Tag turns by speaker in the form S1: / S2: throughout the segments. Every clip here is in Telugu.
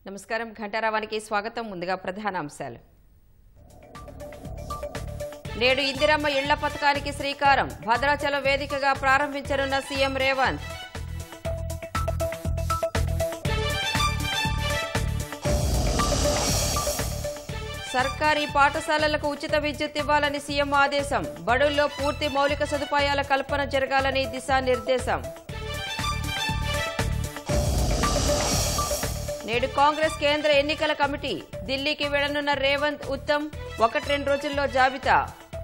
S1: నమస్కారం ఘంటారావానికి స్వాగతం ముందుగా ప్రధాన అంశాలు నేడు ఇందిరమ్మ ఇళ్ల పథకానికి శ్రీకారం భద్రాచలం వేదికగా ప్రారంభించనున్న సీఎం రేవంత్ సర్కారీ పాఠశాలలకు ఉచిత విద్యుత్ ఇవ్వాలని సీఎం ఆదేశం బడుల్లో పూర్తి మౌలిక సదుపాయాల కల్పన జరగాలని దిశానిర్దేశం నేడు కాంగ్రెస్ కేంద్ర ఎన్నికల కమిటీ ఢిల్లీకి వెళ్లనున్న రేవంత్ ఉత్తమ్ ఒకటి రెండు రోజుల్లో జాబితా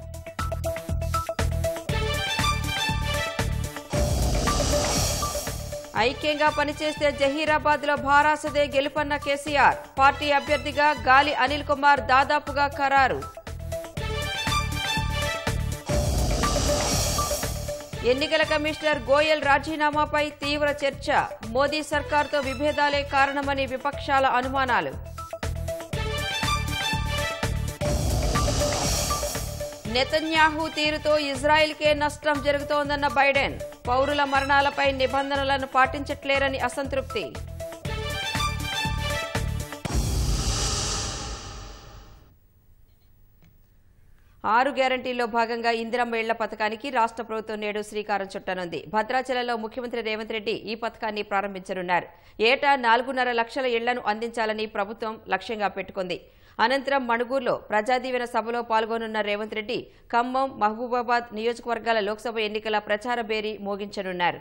S1: ఐక్యంగా పనిచేస్తే జహీరాబాద్ లో భారాసదే గెలుపన్న కేసీఆర్ పార్టీ అభ్యర్థిగా గాలి అనిల్ కుమార్ దాదాపుగా ఖరారు ఎన్నికల కమిషనర్ గోయల్ రాజీనామాపై తీవ్ర చర్చ మోదీ సర్కార్తో విభేదాలే కారణమని విపక్షాల అనుమానాలు నెతన్యాహు తీరుతో ఇజ్రాయెల్కే నష్టం జరుగుతోందన్న బైడెన్ పౌరుల మరణాలపై నిబంధనలను పాటించట్లేరని అసంతృప్తి ఆరు గ్యారంటీల్లో భాగంగా ఇందిరమ్మ ఇళ్ల పథకానికి రాష్ట్ర ప్రభుత్వం నేడు శ్రీకారం చుట్టనుంది భద్రాచలంలో ముఖ్యమంత్రి రేవంత్ రెడ్డి ఈ పథకాన్ని ప్రారంభించనున్నారు ఏటా నాలుగున్నర లక్షల ఇళ్లను అందించాలని ప్రభుత్వం లక్ష్యంగా పెట్టుకుంది అనంతరం మణుగూరులో ప్రజాదీవెన సభలో పాల్గొనున్న రేవంత్ రెడ్డి ఖమ్మం మహబూబాబాద్ నియోజకవర్గాల లోక్సభ ఎన్నికల ప్రచార బేరీ మోగించనున్నారు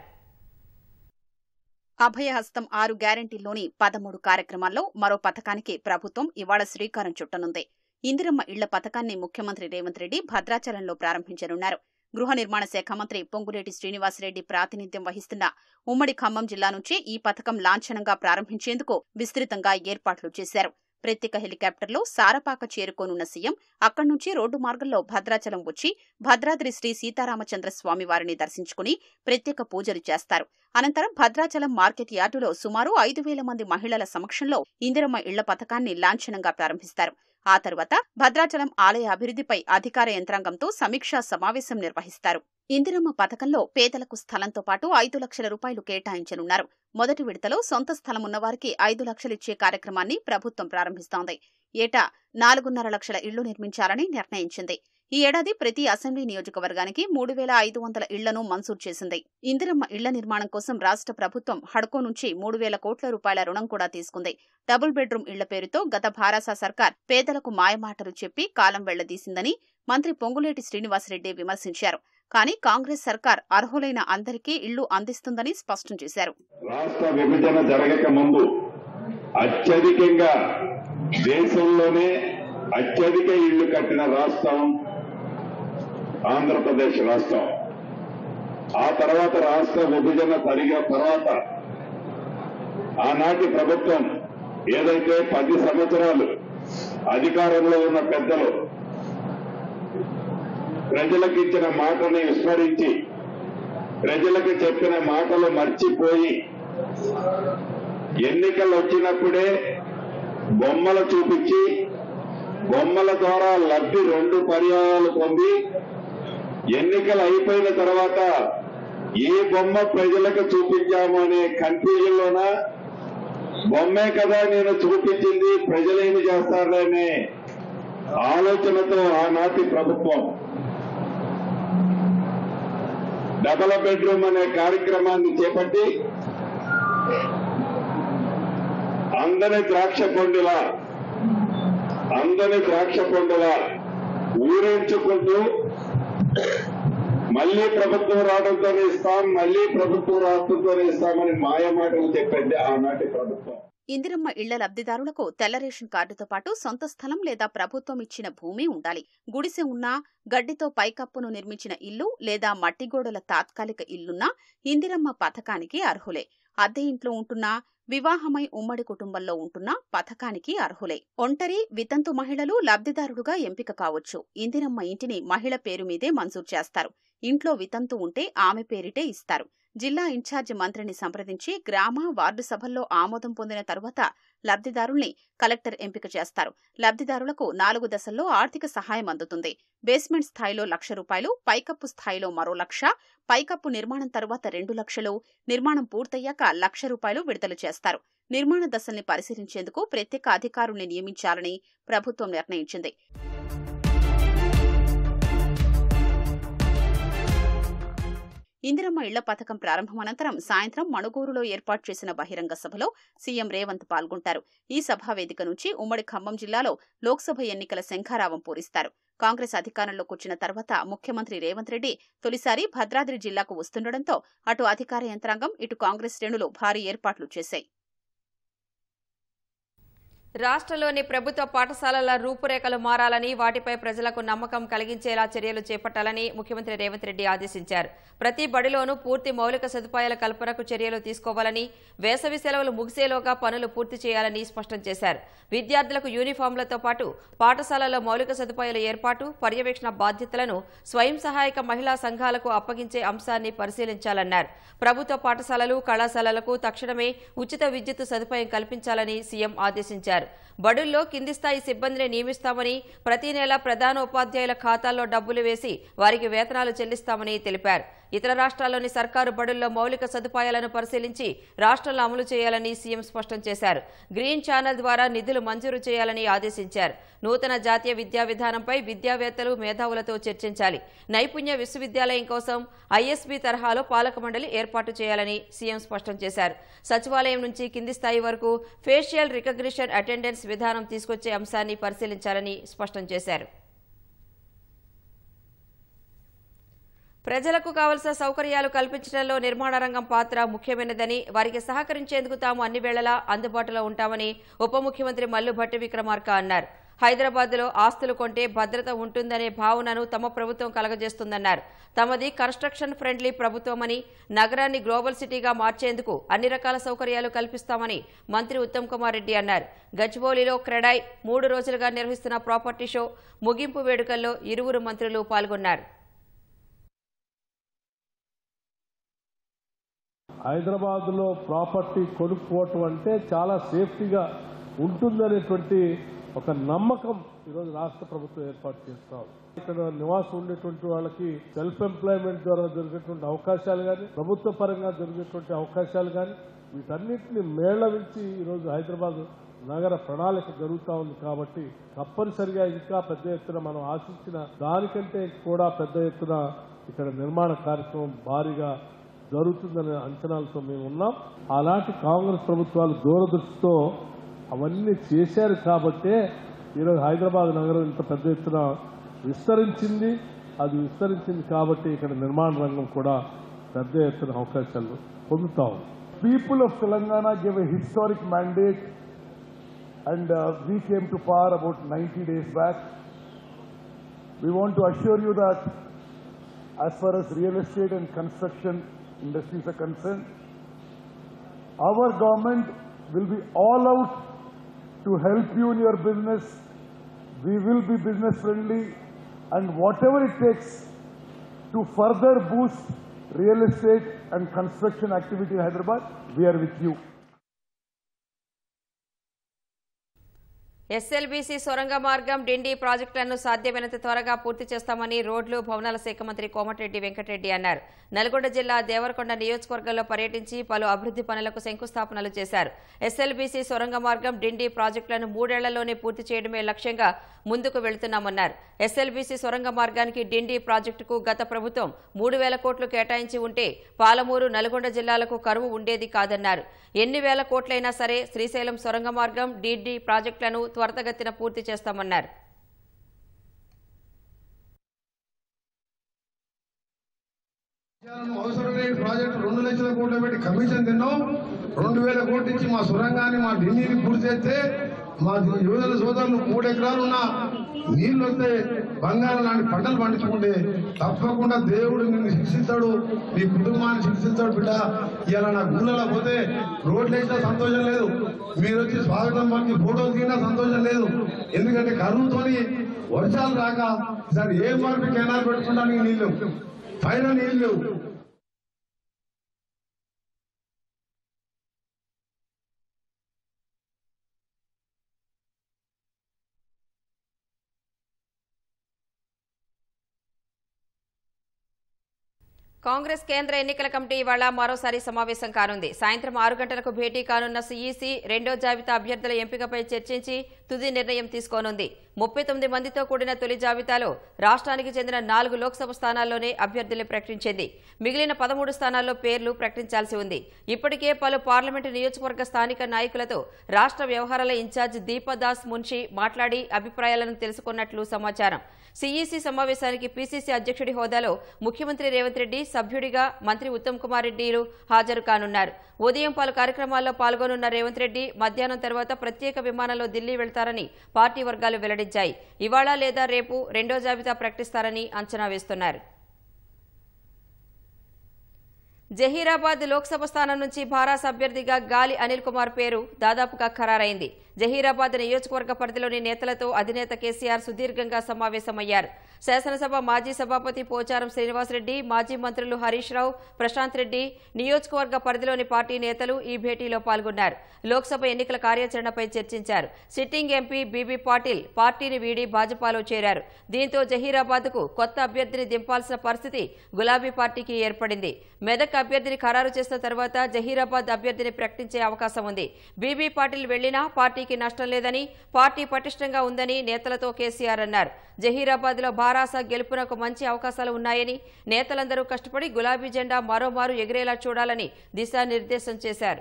S2: అభయహస్తం ఆరు గ్యారంటీల్లోని పదమూడు కార్యక్రమాల్లో మరో పథకానికి ప్రభుత్వం ఇవాళ శ్రీకారం చుట్టనుంది ఇందిరమ్మ ఇళ్ల పథకాన్ని ముఖ్యమంత్రి రేవంత్ రెడ్డి భద్రాచలంలో ప్రారంభించనున్నారు గృహ నిర్మాణ శాఖ మంత్రి పొంగులేటి శ్రీనివాసరెడ్డి ప్రాతినిధ్యం వహిస్తున్న ఉమ్మడి ఖమ్మం జిల్లా నుంచి ఈ పథకం లాంఛనంగా ప్రారంభించేందుకు విస్తృతంగా ఏర్పాట్లు చేశారు ప్రత్యేక హెలికాప్టర్లో సారపాక చేరుకోనున్న సీఎం అక్కడి నుంచి రోడ్డు మార్గంలో భద్రాచలం వచ్చి భద్రాద్రి శ్రీ సీతారామచంద్ర స్వామి వారిని దర్శించుకుని ప్రత్యేక పూజలు చేస్తారు అనంతరం భద్రాచలం మార్కెట్ యార్డులో సుమారు ఐదు వేల మంది మహిళల సమక్షంలో ఇందిరమ్మ ఇళ్ల పథకాన్ని లాంఛనంగా ప్రారంభిస్తారు ఆ తర్వాత భద్రాచలం ఆలయ అభివృద్ధిపై అధికార యంత్రాంగంతో సమీక్షా సమావేశం నిర్వహిస్తారు ఇందిరమ్మ పథకంలో పేదలకు స్థలంతో పాటు ఐదు లక్షల రూపాయలు కేటాయించనున్నారు మొదటి విడతలో సొంత స్థలం ఉన్నవారికి ఐదు లక్షలిచ్చే కార్యక్రమాన్ని ప్రభుత్వం ప్రారంభిస్తోంది ఏటా నాలుగున్నర లక్షల ఇళ్లు నిర్మించాలని నిర్ణయించింది ఈ ఏడాది ప్రతి అసెంబ్లీ నియోజకవర్గానికి మూడు వేల ఐదు వందల ఇళ్లను మంజూరు చేసింది ఇందిరమ్మ ఇళ్ల నిర్మాణం కోసం రాష్ట్ర ప్రభుత్వం హడ్కో నుంచి మూడు వేల కోట్ల రూపాయల రుణం కూడా తీసుకుంది డబుల్ బెడ్రూమ్ ఇళ్ల పేరుతో గత భారాస సర్కార్ పేదలకు మాయమాటలు చెప్పి కాలం వెళ్లదీసిందని మంత్రి పొంగులేటి శ్రీనివాసరెడ్డి విమర్శించారు కానీ కాంగ్రెస్ సర్కార్ అర్హులైన అందరికీ ఇళ్లు అందిస్తుందని స్పష్టం చేశారు
S3: రాష్ట్ర విభజన జరగక ముందు అత్యధికంగా దేశంలోనే అత్యధిక ఇళ్లు కట్టిన రాష్ట్రం ఆంధ్రప్రదేశ్ రాష్ట్రం ఆ తర్వాత రాష్ట్ర విభజన జరిగిన తర్వాత ఆనాటి ప్రభుత్వం ఏదైతే పది సంవత్సరాలు అధికారంలో ఉన్న పెద్దలు ప్రజలకు ఇచ్చిన మాటని విస్మరించి ప్రజలకు చెప్పిన మాటలు మర్చిపోయి ఎన్నికలు వచ్చినప్పుడే బొమ్మలు చూపించి బొమ్మల ద్వారా లబ్ధి రెండు పర్యాయాలు పొంది ఎన్నికలు అయిపోయిన తర్వాత ఏ బొమ్మ ప్రజలకు చూపించాము అనే కన్ఫ్యూజన్ లోన బొమ్మే కదా నేను చూపించింది ప్రజలేమి చేస్తారనే ఆలోచనతో ఆనాటి ప్రభుత్వం డబల్ బెడ్రూమ్ అనే కార్యక్రమాన్ని చేపట్టి అందని ద్రాక్ష పండులా అందని ద్రాక్ష పండులా ఊరించుకుంటూ మళ్ళీ ప్రభుత్వం రావడంతోనే ఇస్తాం మళ్ళీ ప్రభుత్వం రావడంతోనే ఇస్తామని మాయమాటలు చెప్పింది ఆనాటి ప్రభుత్వం
S2: ఇందిరమ్మ ఇళ్ల లబ్ధిదారులకు తెల్ల రేషన్ కార్డుతో పాటు సొంత స్థలం లేదా ప్రభుత్వం ఇచ్చిన భూమి ఉండాలి గుడిసె ఉన్నా గడ్డితో పైకప్పును నిర్మించిన ఇల్లు లేదా మట్టిగోడల తాత్కాలిక ఇల్లున్నా ఇందిరమ్మ పథకానికి అర్హులే అద్దె ఇంట్లో ఉంటున్నా వివాహమై ఉమ్మడి కుటుంబంలో ఉంటున్నా పథకానికి అర్హులే ఒంటరి వితంతు మహిళలు లబ్ధిదారుడుగా ఎంపిక కావచ్చు ఇందిరమ్మ ఇంటిని మహిళ పేరు మీదే మంజూరు చేస్తారు ఇంట్లో వితంతు ఉంటే ఆమె పేరిటే ఇస్తారు జిల్లా ఇన్ఛార్జి మంత్రిని సంప్రదించి గ్రామ వార్డు సభల్లో ఆమోదం పొందిన తరువాత లబ్ధిదారుల్ని కలెక్టర్ ఎంపిక చేస్తారు లబ్ధిదారులకు నాలుగు దశల్లో ఆర్థిక సహాయం అందుతుంది బేస్మెంట్ స్థాయిలో లక్ష రూపాయలు పైకప్పు స్థాయిలో మరో లక్ష పైకప్పు నిర్మాణం తరువాత రెండు లక్షలు నిర్మాణం పూర్తయ్యాక లక్ష రూపాయలు విడుదల చేస్తారు నిర్మాణ దశల్ని పరిశీలించేందుకు ప్రత్యేక అధికారుల్ని నియమించాలని ప్రభుత్వం నిర్ణయించింది ఇందిరమ్మ ఇళ్ల పథకం ప్రారంభం అనంతరం సాయంత్రం మణుగూరులో ఏర్పాటు చేసిన బహిరంగ సభలో సీఎం రేవంత్ పాల్గొంటారు ఈ సభా వేదిక నుంచి ఉమ్మడి ఖమ్మం జిల్లాలో లోక్సభ ఎన్నికల శంఖారావం పూరిస్తారు కాంగ్రెస్ అధికారంలోకి వచ్చిన తర్వాత ముఖ్యమంత్రి రేవంత్ రెడ్డి తొలిసారి భద్రాద్రి జిల్లాకు వస్తుండటంతో అటు అధికార యంత్రాంగం ఇటు కాంగ్రెస్ శ్రేణులు భారీ ఏర్పాట్లు చేశాయి
S1: రాష్ట్రంలోని ప్రభుత్వ పాఠశాలల రూపురేఖలు మారాలని వాటిపై ప్రజలకు నమ్మకం కలిగించేలా చర్యలు చేపట్టాలని ముఖ్యమంత్రి రేవంత్ రెడ్డి ఆదేశించారు ప్రతి బడిలోనూ పూర్తి మౌలిక సదుపాయాల కల్పనకు చర్యలు తీసుకోవాలని వేసవి సెలవులు ముగిసేలోగా పనులు పూర్తి చేయాలని స్పష్టం చేశారు విద్యార్థులకు యూనిఫామ్లతో పాటు పాఠశాలల్లో మౌలిక సదుపాయాల ఏర్పాటు పర్యవేక్షణ బాధ్యతలను స్వయం సహాయక మహిళా సంఘాలకు అప్పగించే అంశాన్ని పరిశీలించాలన్నారు ప్రభుత్వ పాఠశాలలు కళాశాలలకు తక్షణమే ఉచిత విద్యుత్ సదుపాయం కల్పించాలని సీఎం ఆదేశించారు బడుల్లో కింది స్థాయి సిబ్బందిని నియమిస్తామని ప్రతి నెల ప్రధాన ఉపాధ్యాయుల ఖాతాల్లో డబ్బులు వేసి వారికి వేతనాలు చెల్లిస్తామని తెలిపారు ఇతర రాష్ట్రాల్లోని సర్కారు బడుల్లో మౌలిక సదుపాయాలను పరిశీలించి రాష్ట్రంలో అమలు చేయాలని సీఎం స్పష్టం చేశారు గ్రీన్ ఛానల్ ద్వారా నిధులు మంజూరు చేయాలని ఆదేశించారు నూతన జాతీయ విద్యా విధానంపై విద్యావేత్తలు మేధావులతో చర్చించాలి నైపుణ్య విశ్వవిద్యాలయం కోసం ఐఎస్బీ తరహాలో పాలక మండలి ఏర్పాటు చేయాలని సీఎం స్పష్టం చేశారు సచివాలయం నుంచి కింది స్థాయి వరకు ఫేషియల్ రికగ్నిషన్ అటెండెన్స్ విధానం తీసుకొచ్చే అంశాన్ని పరిశీలించాలని స్పష్టం చేశారు ప్రజలకు కావలసిన సౌకర్యాలు కల్పించడంలో నిర్మాణ రంగం పాత్ర ముఖ్యమైనదని వారికి సహకరించేందుకు తాము అన్ని వేళలా అందుబాటులో ఉంటామని ఉప ముఖ్యమంత్రి మల్లు భట్టి విక్రమార్క అన్నారు హైదరాబాద్లో ఆస్తులు కొంటే భద్రత ఉంటుందనే భావనను తమ ప్రభుత్వం కలగజేస్తుందన్నారు తమది కన్స్ట్రక్షన్ ఫ్రెండ్లీ ప్రభుత్వమని నగరాన్ని గ్లోబల్ సిటీగా మార్చేందుకు అన్ని రకాల సౌకర్యాలు కల్పిస్తామని మంత్రి ఉత్తమ్ కుమార్ రెడ్డి అన్నారు గచ్చిబౌలిలో క్రెడాయ్ మూడు రోజులుగా నిర్వహిస్తున్న ప్రాపర్టీ షో ముగింపు వేడుకల్లో ఇరువురు మంత్రులు పాల్గొన్నారు
S4: హైదరాబాద్లో ప్రాపర్టీ కొనుక్కోవటం అంటే చాలా సేఫ్టీగా ఉంటుందనేటువంటి ఒక నమ్మకం ఈరోజు రాష్ట్ర ప్రభుత్వం ఏర్పాటు చేస్తాం ఇక్కడ నివాసం ఉండేటువంటి వాళ్ళకి సెల్ఫ్ ఎంప్లాయ్మెంట్ ద్వారా దొరికేటువంటి అవకాశాలు కానీ ప్రభుత్వ పరంగా దొరికేటువంటి అవకాశాలు కానీ వీటన్నిటిని మేళవించి ఈరోజు హైదరాబాద్ నగర ప్రణాళిక జరుగుతూ ఉంది కాబట్టి తప్పనిసరిగా ఇంకా పెద్ద ఎత్తున మనం ఆశించిన దానికంటే కూడా పెద్ద ఎత్తున ఇక్కడ నిర్మాణ కార్యక్రమం భారీగా జరుగుతుందనే అంచనాలతో మేము ఉన్నాం అలాంటి కాంగ్రెస్ ప్రభుత్వాలు దూరదృష్టితో అవన్నీ చేశారు కాబట్టే ఈరోజు హైదరాబాద్ నగరం ఇంత పెద్ద ఎత్తున విస్తరించింది అది విస్తరించింది కాబట్టి ఇక్కడ నిర్మాణ రంగం కూడా పెద్ద ఎత్తున అవకాశాలు పొందుతా ఉంది
S5: people of Telangana gave a historic mandate and uh, we came to power about 90 days back. We want to assure you that as far as real estate and construction industries are concerned, our government will be all out to help you in your business. We will be business friendly and whatever it takes to further boost real estate and construction activity in Hyderabad, we are with you.
S1: SLBC సొరంగ మార్గం డిండి ప్రాజెక్టులను సాధ్యమైనంత త్వరగా పూర్తి చేస్తామని రోడ్లు భవనాల శాఖ మంత్రి కోమటిరెడ్డి వెంకటరెడ్డి అన్నారు నల్గొండ జిల్లా దేవరకొండ నియోజకవర్గంలో పర్యటించి పలు అభివృద్ధి పనులకు శంకుస్థాపనలు చేశారు ఎస్ఎల్బీసీ సొరంగ మార్గం డిండి ప్రాజెక్టులను మూడేళ్లలోనే పూర్తి చేయడమే లక్ష్యంగా ముందుకు వెళుతున్నామన్నారు ఎస్ఎల్బీసీ సొరంగ మార్గానికి డిండి ప్రాజెక్టుకు గత ప్రభుత్వం మూడు వేల కోట్లు కేటాయించి ఉంటే పాలమూరు నల్గొండ జిల్లాలకు కరువు ఉండేది కాదన్నారు ఎన్ని వేల కోట్లైనా సరే శ్రీశైలం సొరంగ మార్గం డిడి ప్రాజెక్టులను త్వరితగతిన పూర్తి చేస్తామన్నారు
S6: అవసరం లేని ప్రాజెక్టు రెండు లక్షల కోట్లు పెట్టి కమిషన్ తిన్నాం రెండు వేల కోట్లు ఇచ్చి మా సొరంగాన్ని మా ఢిల్లీని పూర్తి చేస్తే మా యువజన సోదరులు మూడు ఎకరాలు ఉన్న నీళ్లు వస్తే బంగారం లాంటి పంటలు పండించుకుంటే తప్పకుండా దేవుడు నిన్ను శిక్షిస్తాడు నీ కుటుంబాన్ని శిక్షిస్తాడు బిడ్డ ఇలా నా గుళ్ళలో పోతే రోడ్లు వేసినా సంతోషం లేదు మీరు వచ్చి స్వాగతం పలికి ఫోటోలు దిగినా సంతోషం లేదు ఎందుకంటే కరువుతోని వర్షాలు రాక ఈసారి ఏ మార్పు కెనాల్ పెట్టుకోవడానికి నీళ్ళు పైన నీళ్ళు లేవు
S1: కాంగ్రెస్ కేంద్ర ఎన్నికల కమిటీ ఇవాళ మరోసారి సమావేశం కానుంది సాయంత్రం ఆరు గంటలకు భేటీ కానున్న సీఈసీ రెండో జాబితా అభ్యర్థుల ఎంపికపై చర్చించి తుది నిర్ణయం తీసుకోనుంది ముప్పై తొమ్మిది మందితో కూడిన తొలి జాబితాలో రాష్ట్రానికి చెందిన నాలుగు లోక్సభ స్థానాల్లోనే అభ్యర్థుల్ని ప్రకటించింది మిగిలిన పదమూడు స్థానాల్లో పేర్లు ప్రకటించాల్సి ఉంది ఇప్పటికే పలు పార్లమెంటు నియోజకవర్గ స్థానిక నాయకులతో రాష్ట్ర వ్యవహారాల ఇన్ఛార్జ్ దీపదాస్ మున్షి మాట్లాడి అభిప్రాయాలను తెలుసుకున్నట్లు సమాచారం సీఈసీ సమావేశానికి పీసీసీ అధ్యక్షుడి హోదాలో ముఖ్యమంత్రి రేవంత్ రెడ్డి సభ్యుడిగా మంత్రి ఉత్తమ్ కుమార్ రెడ్డిలు హాజరు కానున్నారు ఉదయం పలు కార్యక్రమాల్లో పాల్గొనున్న రేవంత్ రెడ్డి మధ్యాహ్నం తర్వాత ప్రత్యేక విమానంలో ఢిల్లీ వెళ్తారని పార్టీ వర్గాలు వెల్లడించాయి ఇవాళ లేదా రేపు రెండో జాబితా ప్రకటిస్తారని అంచనా వేస్తున్నారు జహీరాబాద్ లోక్సభ స్థానం నుంచి భారాస అభ్యర్థిగా గాలి అనిల్ కుమార్ పేరు దాదాపుగా ఖరారైంది జహీరాబాద్ నియోజకవర్గ పరిధిలోని నేతలతో అధినేత కేసీఆర్ సుదీర్ఘంగా సమావేశమయ్యారు శాసనసభ మాజీ సభాపతి పోచారం శ్రీనివాసరెడ్డి మాజీ మంత్రులు హరీష్ రావు ప్రశాంత్ రెడ్డి నియోజకవర్గ పరిధిలోని పార్టీ నేతలు ఈ భేటీలో పాల్గొన్నారు లోక్సభ ఎన్నికల కార్యాచరణపై చర్చించారు సిట్టింగ్ ఎంపీ బీబీ పాటిల్ పార్టీని వీడి భాజపాలో చేరారు దీంతో జహీరాబాద్కు కొత్త అభ్యర్థిని దింపాల్సిన పరిస్థితి గులాబీ పార్టీకి ఏర్పడింది మెదక్ అభ్యర్థిని ఖరారు చేసిన తర్వాత జహీరాబాద్ అభ్యర్థిని ప్రకటించే అవకాశం ఉంది బీబీ పాటిల్ వెళ్లినా పార్టీకి నష్టం లేదని పార్టీ పటిష్టంగా ఉందని నేతలతో కేసీఆర్ అన్నారు జహీరాబాద్ లో బారాస గెలుపునకు మంచి అవకాశాలు ఉన్నాయని నేతలందరూ కష్టపడి గులాబీ జెండా మరోమారు ఎగిరేలా చూడాలని దిశానిర్దేశం చేశారు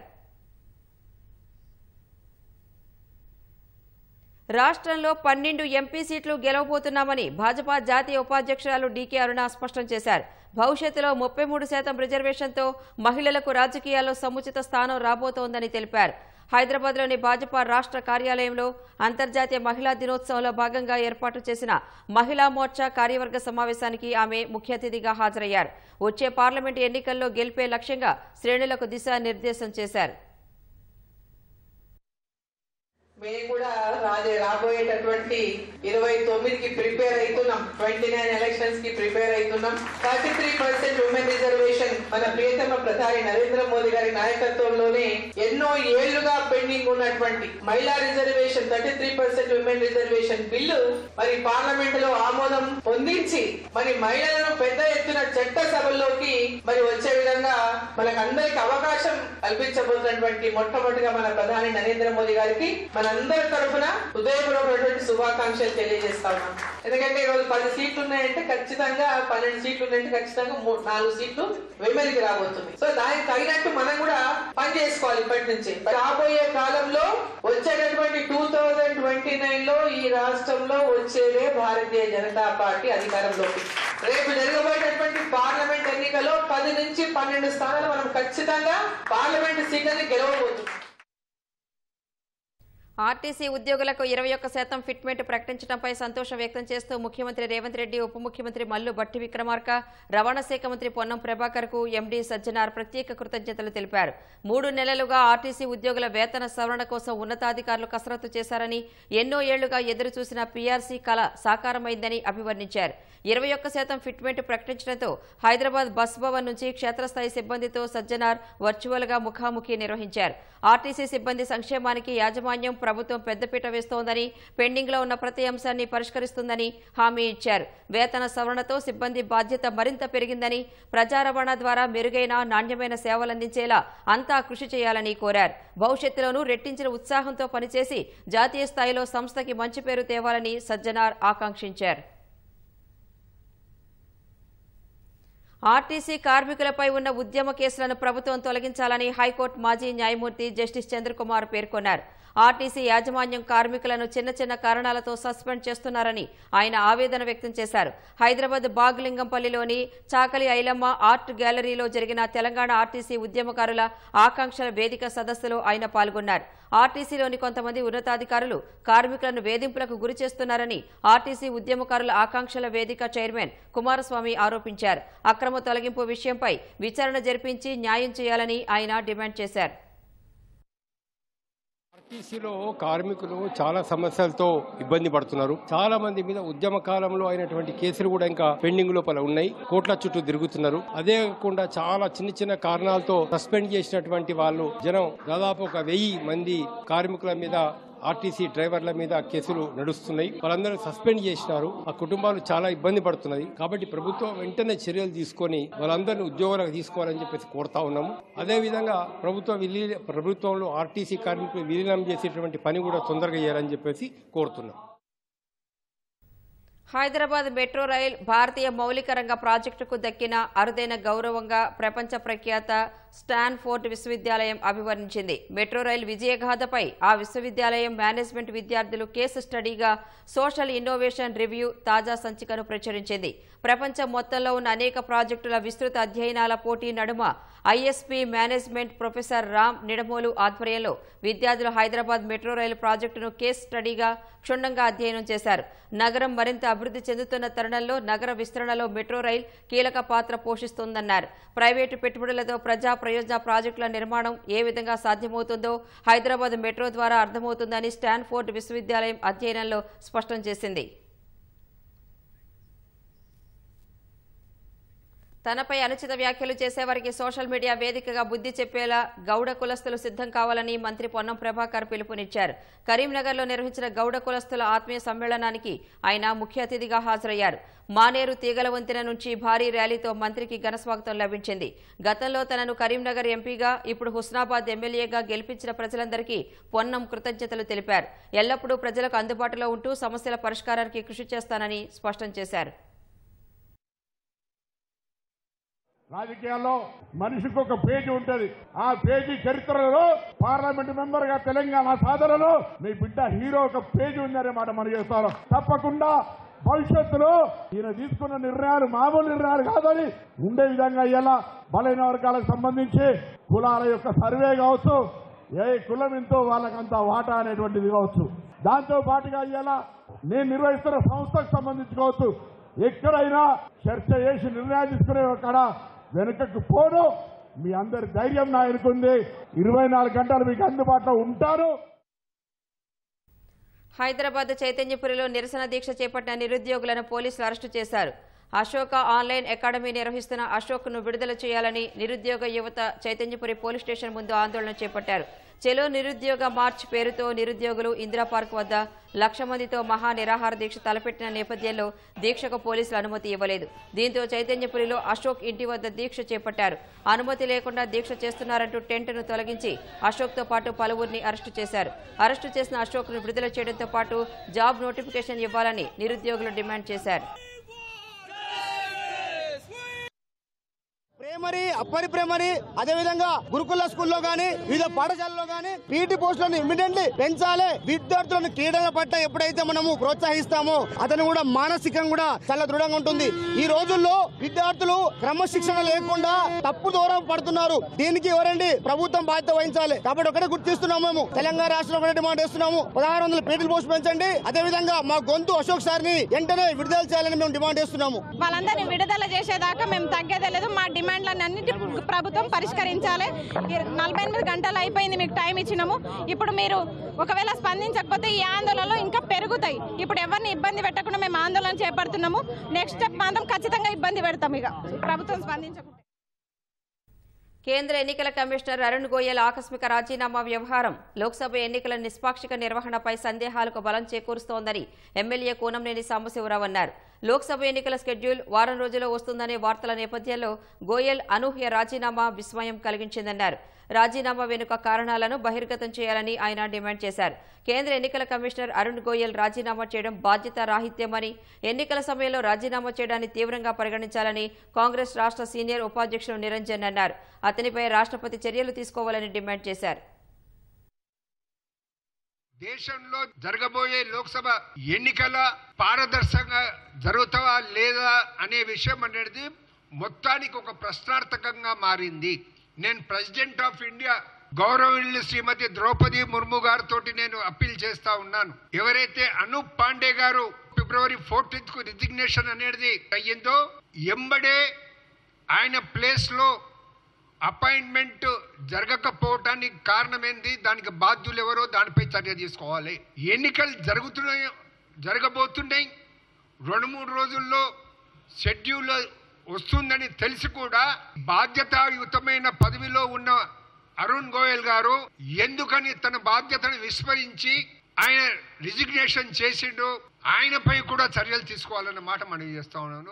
S1: రాష్ట్రంలో పన్నెండు ఎంపీ సీట్లు గెలవబోతున్నామని భాజపా జాతీయ ఉపాధ్యక్షురాలు డీకే అరుణ స్పష్టం చేశారు భవిష్యత్తులో ముప్పై మూడు శాతం రిజర్వేషన్తో మహిళలకు రాజకీయాల్లో సముచిత స్థానం రాబోతోందని తెలిపారు హైదరాబాద్లోని భాజపా రాష్ట్ర కార్యాలయంలో అంతర్జాతీయ మహిళా దినోత్సవంలో భాగంగా ఏర్పాటు చేసిన మహిళా మోర్చా కార్యవర్గ సమావేశానికి ఆమె ముఖ్య అతిథిగా హాజరయ్యారు వచ్చే పార్లమెంటు ఎన్నికల్లో గెలిపే లక్ష్యంగా శ్రేణులకు దిశానిర్దేశం చేశారు
S7: మేము కూడా రాజే రాబోయేటటువంటి ఇరవై తొమ్మిదికి ప్రిపేర్ అవుతున్నాం ట్వంటీ నైన్ ఎలక్షన్స్ కి ప్రిపేర్ అవుతున్నాం thirty three percent women reservation మన ప్రియతమ ప్రధాని నరేంద్ర మోదీ గారి నాయకత్వంలోనే ఎన్నో ఏళ్లుగా పెండింగ్ ఉన్నటువంటి మహిళా reservation thirty three percent women reservation bill మరి పార్లమెంట్ లో ఆమోదం పొందించి మరి మహిళలను పెద్ద ఎత్తున చట్ట సభల్లోకి మరి వచ్చే విధంగా మనకు అందరికి అవకాశం కల్పించబోతున్నటువంటి మొట్టమొదటిగా మన ప్రధాని నరేంద్ర మోదీ గారికి మనందరి తరఫున హృదయపూర్వకమైనటువంటి శుభాకాంక్షలు తెలియజేస్తా ఉన్నాం ఎందుకంటే ఈరోజు పది సీట్లు ఉన్నాయంటే ఖచ్చితంగా పన్నెండు సీట్లు ఉన్నాయంటే ఖచ్చితంగా మూడు నాలుగు సీట్లు విమెన్ కి రాబోతుంది సో దానికి తగినట్టు మనం కూడా పని చేసుకోవాలి ఇప్పటి నుంచి రాబోయే కాలంలో వచ్చేటటువంటి టూ థౌజండ్ ట్వంటీ నైన్ లో ఈ రాష్ట్రంలో వచ్చేదే భారతీయ జనతా పార్టీ అధికారంలోకి రేపు జరగబోయేటటువంటి పార్లమెంట్ ఎన్నికలో పది నుంచి పన్నెండు స్థానాలు మనం ఖచ్చితంగా పార్లమెంట్ సీట్లని గెలవబోతున్నాం
S1: ఆర్టీసీ ఉద్యోగులకు ఇరవై ఒక్క శాతం ఫిట్మెంట్ ప్రకటించడంపై సంతోషం వ్యక్తం చేస్తూ ముఖ్యమంత్రి రేవంత్ రెడ్డి ఉప ముఖ్యమంత్రి మల్లు భట్టి విక్రమార్క రవాణా శాఖ మంత్రి పొన్నం ప్రభాకర్ కు ఎండీ సజ్జనార్ ప్రత్యేక కృతజ్ఞతలు తెలిపారు మూడు నెలలుగా ఆర్టీసీ ఉద్యోగుల వేతన సవరణ కోసం ఉన్నతాధికారులు కసరత్తు చేశారని ఎన్నో ఏళ్లుగా ఎదురు చూసిన పీఆర్సీ కళ సాకారమైందని అభివర్ణించారు ఇరవై ఒక్క శాతం ఫిట్మెంట్ ప్రకటించడంతో హైదరాబాద్ బస్ భవన్ నుంచి క్షేత్రస్థాయి సిబ్బందితో సజ్జనార్ వర్చువల్ గా ముఖాముఖి నిర్వహించారు ఆర్టీసీ సిబ్బంది సంక్షేమానికి యాజమాన్యం ప్రభుత్వం పెద్దపీట వేస్తోందని పెండింగ్ లో ఉన్న ప్రతి అంశాన్ని పరిష్కరిస్తుందని హామీ ఇచ్చారు వేతన సవరణతో సిబ్బంది బాధ్యత మరింత పెరిగిందని ప్రజా రవాణా ద్వారా మెరుగైన నాణ్యమైన సేవలందించేలా అంతా కృషి చేయాలని కోరారు భవిష్యత్తులోనూ రెట్టించిన ఉత్సాహంతో పనిచేసి జాతీయ స్థాయిలో సంస్థకి మంచి పేరు తేవాలని సజ్జనార్ ఆకాంక్షించారు ఆర్టీసీ కార్మికులపై ఉన్న ఉద్యమ కేసులను ప్రభుత్వం తొలగించాలని హైకోర్టు మాజీ న్యాయమూర్తి జస్టిస్ చంద్రకుమార్ పేర్కొన్నారు ఆర్టీసీ యాజమాన్యం కార్మికులను చిన్న చిన్న కారణాలతో సస్పెండ్ చేస్తున్నారని ఆయన ఆవేదన వ్యక్తం చేశారు హైదరాబాద్ బాగ్లింగంపల్లిలోని చాకలి ఐలమ్మ ఆర్ట్ గ్యాలరీలో జరిగిన తెలంగాణ ఆర్టీసీ ఉద్యమకారుల ఆకాంక్షల వేదిక సదస్సులో ఆయన పాల్గొన్నారు ఆర్టీసీలోని కొంతమంది ఉన్నతాధికారులు కార్మికులను వేధింపులకు గురి చేస్తున్నారని ఆర్టీసీ ఉద్యమకారుల ఆకాంక్షల వేదిక చైర్మన్ కుమారస్వామి ఆరోపించారు అక్రమ తొలగింపు విషయంపై విచారణ జరిపించి న్యాయం చేయాలని ఆయన డిమాండ్ చేశారు
S8: ఆర్టీసీలో కార్మికులు చాలా సమస్యలతో ఇబ్బంది పడుతున్నారు చాలా మంది మీద ఉద్యమ కాలంలో అయినటువంటి కేసులు కూడా ఇంకా పెండింగ్ లోపల ఉన్నాయి కోట్ల చుట్టూ తిరుగుతున్నారు అదే కాకుండా చాలా చిన్న చిన్న కారణాలతో సస్పెండ్ చేసినటువంటి వాళ్ళు జనం దాదాపు ఒక వెయ్యి మంది కార్మికుల మీద ఆర్టీసీ డ్రైవర్ల మీద కేసులు నడుస్తున్నాయి వాళ్ళందరూ సస్పెండ్ చేసినారు ఆ కుటుంబాలు చాలా ఇబ్బంది పడుతున్నది కాబట్టి ప్రభుత్వం వెంటనే చర్యలు తీసుకొని వాళ్ళందరినీ ఉద్యోగాలకు తీసుకోవాలని చెప్పేసి కోరుతా ఉన్నాము అదేవిధంగా ప్రభుత్వ విలీన ప్రభుత్వంలో ఆర్టీసీ కార్మికులు విలీనం చేసేటువంటి పని కూడా తొందరగా చేయాలని చెప్పేసి కోరుతున్నాం
S1: హైదరాబాద్ మెట్రో రైల్ భారతీయ మౌలిక రంగ ప్రాజెక్టుకు దక్కిన అరుదైన గౌరవంగా ప్రపంచ ప్రఖ్యాత స్టాన్ఫోర్డ్ విశ్వవిద్యాలయం అభివర్ణించింది మెట్రో రైల్ విజయగాథపై ఆ విశ్వవిద్యాలయం మేనేజ్మెంట్ విద్యార్థులు కేసు స్టడీగా సోషల్ ఇన్నోవేషన్ రివ్యూ తాజా సంచికను ప్రచురించింది ప్రపంచం మొత్తంలో ఉన్న అనేక ప్రాజెక్టుల విస్తృత అధ్యయనాల పోటీ నడుమ ISB management professor Ram Nidamolu ఆధ్వర్యంలో విద్యార్థులు హైదరాబాద్ మెట్రో రైలు ప్రాజెక్టును కేస్ స్టడీగా క్షుణ్ణంగా అధ్యయనం చేశారు నగరం మరింత అభివృద్ధి చెందుతున్న తరుణంలో నగర విస్తరణలో మెట్రో రైల్ కీలక పాత్ర పోషిస్తోందన్నారు ప్రైవేటు పెట్టుబడులతో ప్రజా ప్రయోజన ప్రాజెక్టుల నిర్మాణం ఏ విధంగా సాధ్యమవుతుందో హైదరాబాద్ మెట్రో ద్వారా అర్థమవుతుందని స్టాన్ఫోర్డ్ విశ్వవిద్యాలయం అధ్యయనంలో స్పష్టం చేసింది తనపై అనుచిత వ్యాఖ్యలు చేసేవారికి సోషల్ మీడియా వేదికగా బుద్ధి చెప్పేలా గౌడ కులస్తులు సిద్ధం కావాలని మంత్రి పొన్నం ప్రభాకర్ పిలుపునిచ్చారు కరీంనగర్లో నిర్వహించిన గౌడ కులస్తుల ఆత్మీయ సమ్మేళనానికి ఆయన ముఖ్య అతిథిగా హాజరయ్యారు మానేరు తీగల వంతెన నుంచి భారీ ర్యాలీతో మంత్రికి ఘనస్వాగతం లభించింది గతంలో తనను కరీంనగర్ ఎంపీగా ఇప్పుడు హుస్నాబాద్ ఎమ్మెల్యేగా గెలిపించిన ప్రజలందరికీ పొన్నం కృతజ్ఞతలు తెలిపారు ఎల్లప్పుడూ ప్రజలకు అందుబాటులో ఉంటూ సమస్యల పరిష్కారానికి కృషి చేస్తానని స్పష్టం చేశారు
S5: రాజకీయాల్లో మనిషికి ఒక పేజీ ఉంటది ఆ పేజీ చరిత్రలో పార్లమెంట్ మెంబర్ గా తెలంగాణ సాధనలో మీ బిడ్డ హీరో ఒక పేజీ ఉందనే మాట మనం చేస్తాను తప్పకుండా భవిష్యత్తులో ఈయన తీసుకున్న నిర్ణయాలు మామూలు నిర్ణయాలు కాదని ఉండే విధంగా ఇలా బలైన వర్గాలకు సంబంధించి కులాల యొక్క సర్వే కావచ్చు ఏ కులం ఎంతో వాళ్ళకంత వాటా అనేటువంటిది కావచ్చు దాంతో పాటుగా ఇలా నేను నిర్వహిస్తున్న సంస్థకు సంబంధించి కావచ్చు ఎక్కడైనా చర్చ చేసి నిర్ణయాలు తీసుకునే కాడ వెనుకకు పోను మీ అందరి ధైర్యం నా ఎనుకుంది ఇరవై నాలుగు గంటలు మీకు అందుబాటులో ఉంటారు
S1: హైదరాబాద్ చైతన్యపురిలో నిరసన దీక్ష చేపట్టిన నిరుద్యోగులను పోలీసులు అరెస్టు చేశారు అశోక ఆన్లైన్ అకాడమీ నిర్వహిస్తున్న అశోక్ను విడుదల చేయాలని నిరుద్యోగ యువత చైతన్యపురి పోలీస్ స్టేషన్ ముందు ఆందోళన చేపట్టారు చెలో నిరుద్యోగ మార్చ్ పేరుతో నిరుద్యోగులు ఇందిరా పార్క్ వద్ద లక్ష మందితో మహా నిరాహార దీక్ష తలపెట్టిన నేపథ్యంలో దీక్షకు పోలీసులు అనుమతి ఇవ్వలేదు దీంతో చైతన్యపురిలో అశోక్ ఇంటి వద్ద దీక్ష చేపట్టారు అనుమతి లేకుండా దీక్ష చేస్తున్నారంటూ టెంట్ను తొలగించి అశోక్తో పాటు పలువురిని అరెస్టు చేశారు అరెస్టు చేసిన అశోక్ను విడుదల చేయడంతో పాటు జాబ్ నోటిఫికేషన్ ఇవ్వాలని నిరుద్యోగులు డిమాండ్ చేశారు
S9: ప్రైమరీ అప్పర్ ప్రైమరీ అదే విధంగా గురుకుల స్కూల్లో గానీ వివిధ పాఠశాలలో గానీ పీటీ పోస్టులను ఇమ్మీడియట్లీ పెంచాలి విద్యార్థులను క్రీడల పట్ల ఎప్పుడైతే మనము ప్రోత్సహిస్తామో అతను కూడా మానసికంగా కూడా చాలా దృఢంగా ఉంటుంది ఈ రోజుల్లో విద్యార్థులు క్రమశిక్షణ లేకుండా తప్పు దూరం పడుతున్నారు దీనికి ఎవరండి ప్రభుత్వం బాధ్యత వహించాలి కాబట్టి ఒకటే గుర్తిస్తున్నాము మేము తెలంగాణ రాష్ట్రంలో ఒకటే డిమాండ్ చేస్తున్నాము పదహారు వందల పీటీలు పోస్ట్ పెంచండి అదే విధంగా మా గొంతు అశోక్ సార్ని వెంటనే విడుదల చేయాలని మేము డిమాండ్ చేస్తున్నాము
S10: వాళ్ళందరినీ విడుదల చేసేదాకా మేము తగ్గేదే లేదు మా డిమాండ్లను అన్నిటి ప్రభుత్వం పరిష్కరించాలి ఈ నలభై ఎనిమిది గంటలు అయిపోయింది మీకు టైం ఇచ్చినాము ఇప్పుడు మీరు ఒకవేళ స్పందించకపోతే ఈ ఆందోళనలు ఇంకా పెరుగుతాయి ఇప్పుడు ఎవరిని ఇబ్బంది పెట్టకుండా మేము ఆందోళన చేపడుతున్నాము నెక్స్ట్ స్టెప్ మాత్రం ఖచ్చితంగా ఇబ్బంది పెడతాం ఇక ప్రభుత్వం స్పందించకుండా
S1: కేంద్ర ఎన్నికల కమిషనర్ అరుణ్ గోయల్ ఆకస్మిక రాజీనామా వ్యవహారం లోక్సభ ఎన్నికల నిష్పాక్షిక నిర్వహణపై సందేహాలకు బలం చేకూరుస్తోందని ఎమ్మెల్యే కూనంనేని సాంబశివరావు అన్నారు లోక్సభ ఎన్నికల షెడ్యూల్ వారం రోజుల్లో వస్తుందనే వార్తల నేపథ్యంలో గోయల్ అనూహ్య రాజీనామా విస్మయం కలిగించిందన్నారు రాజీనామా వెనుక కారణాలను బహిర్గతం చేయాలని ఆయన డిమాండ్ చేశారు కేంద్ర ఎన్నికల కమిషనర్ అరుణ్ గోయల్ రాజీనామా చేయడం బాధ్యత రాహిత్యమని ఎన్నికల సమయంలో రాజీనామా చేయడాన్ని తీవ్రంగా పరిగణించాలని కాంగ్రెస్ రాష్ట్ర సీనియర్ ఉపాధ్యక్షులు నిరంజన్ అన్నారు అతనిపై రాష్ట్రపతి చర్యలు తీసుకోవాలని డిమాండ్ చేశారు
S11: దేశంలో జరగబోయే లోక్సభ ఎన్నికల పారదర్శకంగా జరుగుతావా లేదా అనే విషయం అనేది మొత్తానికి ఒక ప్రశ్నార్థకంగా మారింది నేను ప్రెసిడెంట్ ఆఫ్ ఇండియా గౌరవనీయులు శ్రీమతి ద్రౌపది ముర్ము గారితో నేను అప్పీల్ చేస్తా ఉన్నాను ఎవరైతే అనూప్ పాండే గారు ఫిబ్రవరి ఫోర్టీన్త్ కు రిజిగ్నేషన్ అనేది అయ్యిందో ఎంబడే ఆయన ప్లేస్ లో అపాయింట్మెంట్ జరగకపోవటానికి కారణం ఏంది దానికి బాధ్యులు ఎవరో దానిపై చర్య తీసుకోవాలి ఎన్నికలు జరుగుతున్నాయి జరగబోతున్నాయి రెండు మూడు రోజుల్లో షెడ్యూల్ వస్తుందని తెలిసి కూడా బాధ్యతాయుతమైన పదవిలో ఉన్న అరుణ్ గోయల్ గారు ఎందుకని తన బాధ్యతను విస్మరించి ఆయన రిజిగ్నేషన్ చేసిండు ఆయనపై కూడా చర్యలు తీసుకోవాలన్న మాట మనం చేస్తా ఉన్నాను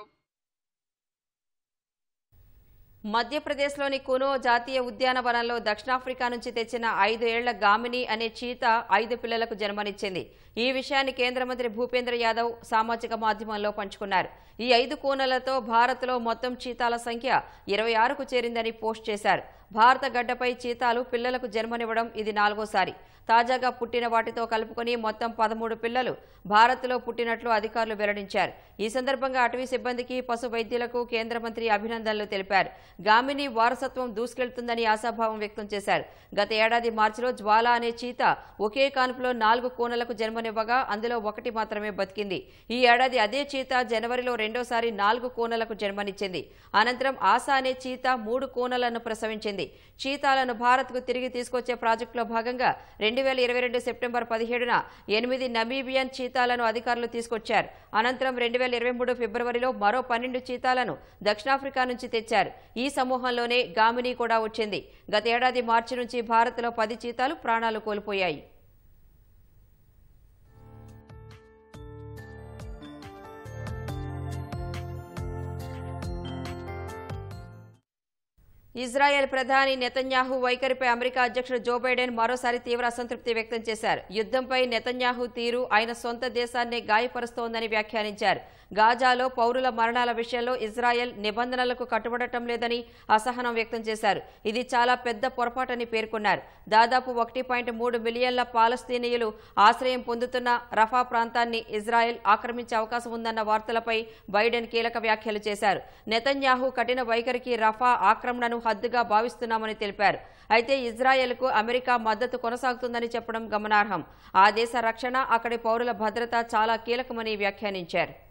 S1: మధ్యప్రదేశ్లోని కునో జాతీయ ఉద్యానవనంలో దక్షిణాఫ్రికా నుంచి తెచ్చిన ఐదు ఏళ్ల గామిని అనే చీత ఐదు పిల్లలకు జన్మనిచ్చింది ఈ విషయాన్ని కేంద్ర మంత్రి భూపేంద్ర యాదవ్ సామాజిక మాధ్యమంలో పంచుకున్నారు ఈ ఐదు కోనలతో భారత్లో మొత్తం చీతాల సంఖ్య ఇరవై ఆరుకు చేరిందని పోస్ట్ చేశారు భారత గడ్డపై చీతాలు పిల్లలకు జన్మనివ్వడం ఇది నాలుగోసారి తాజాగా పుట్టిన వాటితో కలుపుకొని మొత్తం పదమూడు పిల్లలు భారత్లో పుట్టినట్లు అధికారులు వెల్లడించారు ఈ సందర్భంగా అటవీ సిబ్బందికి పశు వైద్యులకు కేంద్ర మంత్రి అభినందనలు తెలిపారు గామిని వారసత్వం దూసుకెళ్తుందని ఆశాభావం వ్యక్తం చేశారు గత ఏడాది మార్చిలో జ్వాల అనే చీత ఒకే కానుపులో నాలుగు కోనలకు జన్మనివ్వగా అందులో ఒకటి మాత్రమే బతికింది ఈ ఏడాది అదే చీత జనవరిలో రెండోసారి నాలుగు కోనలకు జన్మనిచ్చింది అనంతరం ఆశ అనే చీత మూడు కోనలను ప్రసవించింది చీతాలను భారత్కు తిరిగి తీసుకొచ్చే ప్రాజెక్టులో భాగంగా రెండు వేల ఇరవై రెండు సెప్టెంబర్ పదిహేడున ఎనిమిది నమీబియన్ చీతాలను అధికారులు తీసుకొచ్చారు అనంతరం రెండు వేల ఇరవై మూడు ఫిబ్రవరిలో మరో పన్నెండు చీతాలను దక్షిణాఫ్రికా నుంచి తెచ్చారు ఈ సమూహంలోనే గామిని కూడా వచ్చింది గత ఏడాది మార్చి నుంచి భారత్లో పది చీతాలు ప్రాణాలు కోల్పోయాయి ఇజ్రాయెల్ ప్రధాని నెతన్యాహు వైఖరిపై అమెరికా అధ్యక్షుడు జో బైడెన్ మరోసారి తీవ్ర అసంతృప్తి వ్యక్తం చేశారు యుద్ధంపై నెతన్యాహు తీరు ఆయన సొంత దేశాన్ని గాయపరుస్తోందని వ్యాఖ్యానించారు గాజాలో పౌరుల మరణాల విషయంలో ఇజ్రాయెల్ నిబంధనలకు కట్టుబడటం లేదని అసహనం వ్యక్తం చేశారు ఇది చాలా పెద్ద పొరపాటని పేర్కొన్నారు దాదాపు ఒకటి పాయింట్ మూడు మిలియన్ల పాలస్తీనియులు ఆశ్రయం పొందుతున్న రఫా ప్రాంతాన్ని ఇజ్రాయెల్ ఆక్రమించే అవకాశం ఉందన్న వార్తలపై బైడెన్ కీలక వ్యాఖ్యలు చేశారు నెతన్యాహు కఠిన వైఖరికి రఫా ఆక్రమణను హద్దుగా భావిస్తున్నామని తెలిపారు అయితే ఇజ్రాయెల్కు అమెరికా మద్దతు కొనసాగుతుందని చెప్పడం గమనార్హం ఆ దేశ రక్షణ అక్కడి పౌరుల భద్రత చాలా కీలకమని వ్యాఖ్యానించారు